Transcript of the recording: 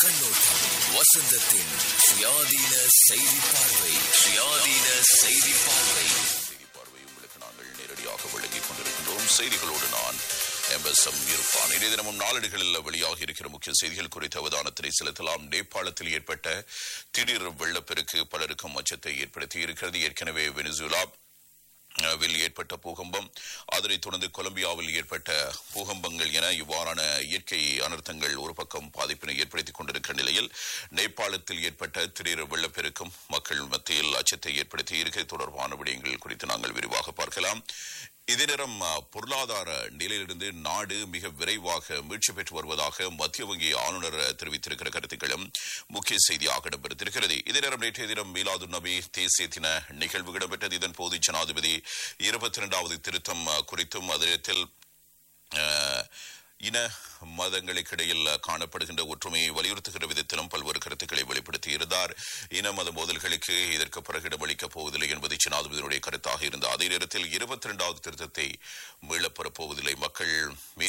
கண்ணோட்டம் வசந்தத்தின் சுயாதீன செய்தி பார்வை சுயாதீன செய்தி பார்வை செய்தி பார்வை உங்களுக்கு நாங்கள் நேரடியாக வழங்கிக் கொண்டிருக்கின்றோம் செய்திகளோடு நான் எம்எஸ்எம் இருப்பான் இன்றைய தினமும் நாளேடுகளில் வெளியாகி இருக்கிற முக்கிய செய்திகள் குறித்த அவதானத்தினை செலுத்தலாம் நேபாளத்தில் ஏற்பட்ட திடீர் வெள்ளப்பெருக்கு பலருக்கும் அச்சத்தை ஏற்படுத்தி இருக்கிறது ஏற்கனவே வெனிசுலா வில் ஏற்பட்ட பூகம்பம் அதனைத் தொடர்ந்து கொலம்பியாவில் ஏற்பட்ட பூகம்பங்கள் என இவ்வாறான இயற்கை அனர்த்தங்கள் ஒரு பக்கம் பாதிப்பினை ஏற்படுத்திக் கொண்டிருக்கிற நிலையில் நேபாளத்தில் ஏற்பட்ட திடீர் வெள்ளப்பெருக்கும் மக்கள் மத்தியில் அச்சத்தை ஏற்படுத்தி இருக்க தொடர்பான விடயங்கள் குறித்து நாங்கள் விரிவாக பார்க்கலாம் இதே நேரம் அஹ், பொருளாதார நிலையிலிருந்து நாடு மிக விரைவாக மீட்சி பெற்று வருவதாக மத்திய வங்கி ஆளுநர் தெரிவித்திருக்கிற கருத்துக்களும் முக்கிய செய்தியாக இடம்பெற்றிருக்கிறது இதே நேரம் நேற்றைய தினம் மீலாது நபி தேசிய தின நிகழ்வு இடம்பெற்றது இதன் போது ஜனாதிபதி இருபத்தி இரண்டாவது திருத்தம் அஹ், குறித்தும் அதில் அஹ், இன மதங்களுக்கிடையில் காணப்படுகின்ற ஒற்றுமையை வலியுறுத்துகிற விதத்திலும் பல்வேறு கருத்துக்களை வெளிப்படுத்தி இருந்தார் இன மத மோதல்களுக்கு இதற்கு பிறகு இடமளிக்கப் போவதில்லை என்பது ஜனாதிபதியினுடைய கருத்தாக இருந்த அதே நேரத்தில் இருபத்தி இரண்டாவது திருத்தத்தை மீளப் பெறப் போவதில்லை மக்கள்